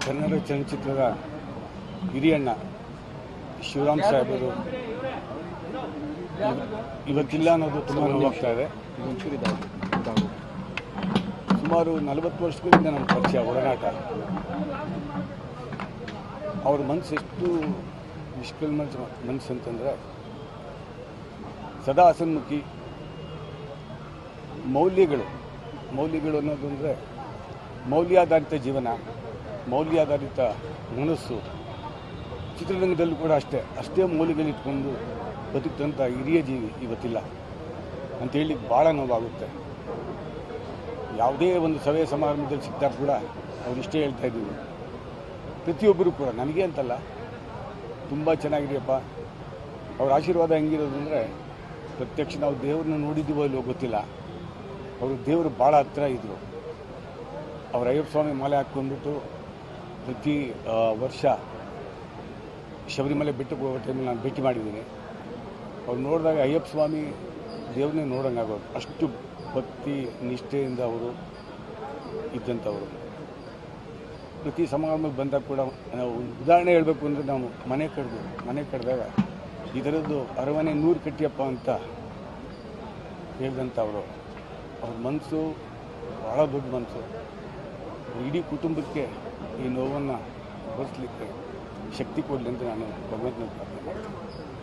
ಕನ್ನಡ ಚಲನಚಿತ್ರದ ಹಿರಿಯಣ್ಣ ಶಿವರಾಮ್ ಸಾಹೇಬರು ಇವ್- ಇವತ್ತಿಲ್ಲ ಅನ್ನೋದು ತುಂಬ ನೋವಾಗ್ತಾ ಇದೆ ಸುಮಾರು ನಲವತ್ತು ವರ್ಷಗಳಿಂದ ನಮ್ಮ ಪರಿಚಯ ಒಡನಾಟ ಅವ್ರ ಮನಸ್ಸು ಎಷ್ಟು ನಿಷ್ಕಲ್ಮ ಮನಸ್ಸು ಅಂತಂದರೆ ಸದಾ ಹಸನ್ಮುಖಿ ಮೌಲ್ಯಗಳು ಮೌಲ್ಯಗಳು ಅನ್ನೋದು ಅಂದರೆ ಮೌಲ್ಯಾಧಾರಿತ ಜೀವನ ಮೌಲ್ಯಾಧಾರಿತ ಮನಸ್ಸು ಚಿತ್ರರಂಗದಲ್ಲೂ ಕೂಡ ಅಷ್ಟೇ ಅಷ್ಟೇ ಮೌಲ್ಯಗಳಿಟ್ಕೊಂಡು ಬದುಕಿದಂಥ ಹಿರಿಯ ಜೀವಿ ಇವತ್ತಿಲ್ಲ ಅಂತೇಳಿ ಭಾಳ ನೋವಾಗುತ್ತೆ ಯಾವುದೇ ಒಂದು ಸಭೆ ಸಮಾರಂಭದಲ್ಲಿ ಸಿಕ್ಕಿದಾಗ ಕೂಡ ಅವ್ರು ಇಷ್ಟೇ ಹೇಳ್ತಾ ಇದ್ದೀವಿ ಪ್ರತಿಯೊಬ್ಬರು ಕೂಡ ನನಗೆ ಅಂತಲ್ಲ ತುಂಬ ಚೆನ್ನಾಗಿದೆಯಪ್ಪ ಅವ್ರ ಆಶೀರ್ವಾದ ಹೆಂಗಿರೋದು ಅಂದರೆ ಪ್ರತ್ಯಕ್ಷ ನಾವು ದೇವ್ರನ್ನ ನೋಡಿದ್ದೀವೋ ಇಲ್ಲವೋ ಗೊತ್ತಿಲ್ಲ ಅವರು ದೇವರು ಭಾಳ ಹತ್ರ ಇದ್ದರು ಅವ್ರ ಅಯ್ಯಪ್ಪ ಸ್ವಾಮಿ ಮಾಲೆ ಹಾಕ್ಕೊಂಡ್ಬಿಟ್ಟು ಪ್ರತಿ ಆ, ವರ್ಷ ಶಬರಿಮಲೆ ಬೆಟ್ಟಕ್ಕೆ ಹೋಗೋ ಟೈಮಲ್ಲಿ ನಾನು ಭೇಟಿ ಮಾಡಿದ್ದೀನಿ ಅವ್ರು ನೋಡಿದಾಗ ಅಯ್ಯಪ್ಪ ಸ್ವಾಮಿ ದೇವ್ರನ್ನೇ ನೋಡೋಂಗಾಗೋದು ಅಷ್ಟು ಭಕ್ತಿ ನಿಷ್ಠೆಯಿಂದ ಅವರು ಇದ್ದಂಥವರು ಪ್ರತಿ ಸಮಾರಂಭಕ್ಕೆ ಬಂದಾಗ ಕೂಡ ನಾವು ಒಂದು ಉದಾಹರಣೆ ಹೇಳಬೇಕು ಅಂದರೆ ನಾವು ಮನೆ ಕಡ್ದು ಮನೆ ಕಡ್ದಾಗ ಈ ಥರದ್ದು ಅರಮನೆ ನೂರು ಕಟ್ಟಿಯಪ್ಪ ಅಂತ ಹೇಳಿದಂಥವರು ಅವ್ರ ಮನಸ್ಸು ಭಾಳ ದೊಡ್ಡ ಮನಸ್ಸು ಇಡೀ ಕುಟುಂಬಕ್ಕೆ ಈ ನೋವನ್ನು ಭರಿಸಲಿಕ್ಕೆ ಶಕ್ತಿ ಕೊಡಲಿ ಅಂತ ನಾನು ಭಗವಂತನ ಪ್ರಾರ್ಥನೆ ಮಾಡ್ತೀನಿ